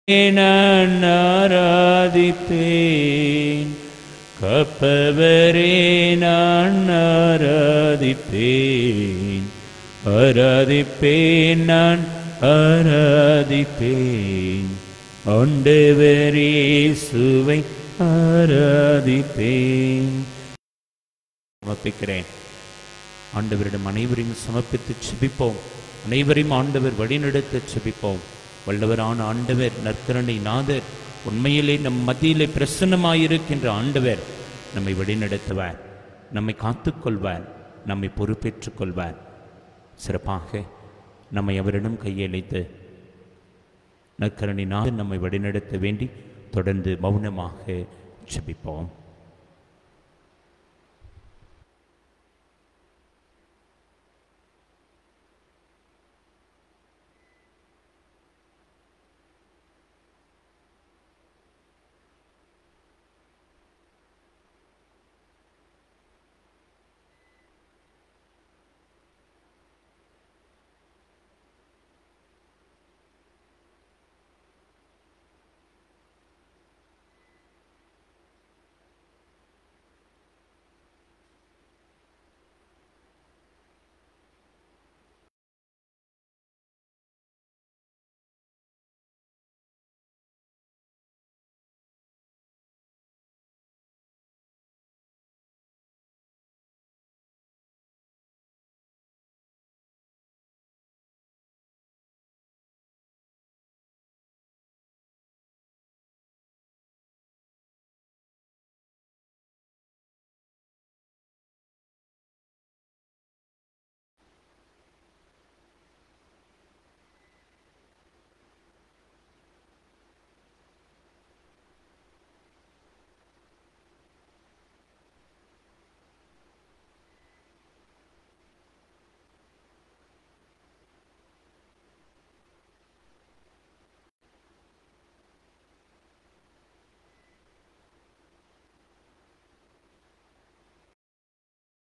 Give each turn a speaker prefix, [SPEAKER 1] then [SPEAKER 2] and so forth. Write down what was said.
[SPEAKER 1] நான் ஆராதிப்பேன் கப்பவரே நான் ஆராதிப்பேன் ஆராதிப்பேன் நான் ஆராதிப்பேன் ஆண்டவரே சுவை ஆராதிப்பேன் சமர்ப்பிக்கிறேன் ஆண்டவரிடம் அனைவரையும் சமர்ப்பித்து செபிப்போம் அனைவரையும் ஆண்டவர் வழிநடத்த செபிப்போம் வல்லவரான ஆண்டவர் நற்கரணை நாதர் உண்மையிலே நம் மத்தியிலே பிரசன்னமாயிருக்கின்ற ஆண்டவர் நம்மை வழிநடத்துவார் நம்மை காத்துக்கொள்வார் நம்மை பொறுப்பேற்றுக் கொள்வார் சிறப்பாக நம்மை அவரிடம் கையளித்து நற்கரணை நாதர் நம்மை வழிநடத்த வேண்டி தொடர்ந்து மௌனமாக செபிப்போம்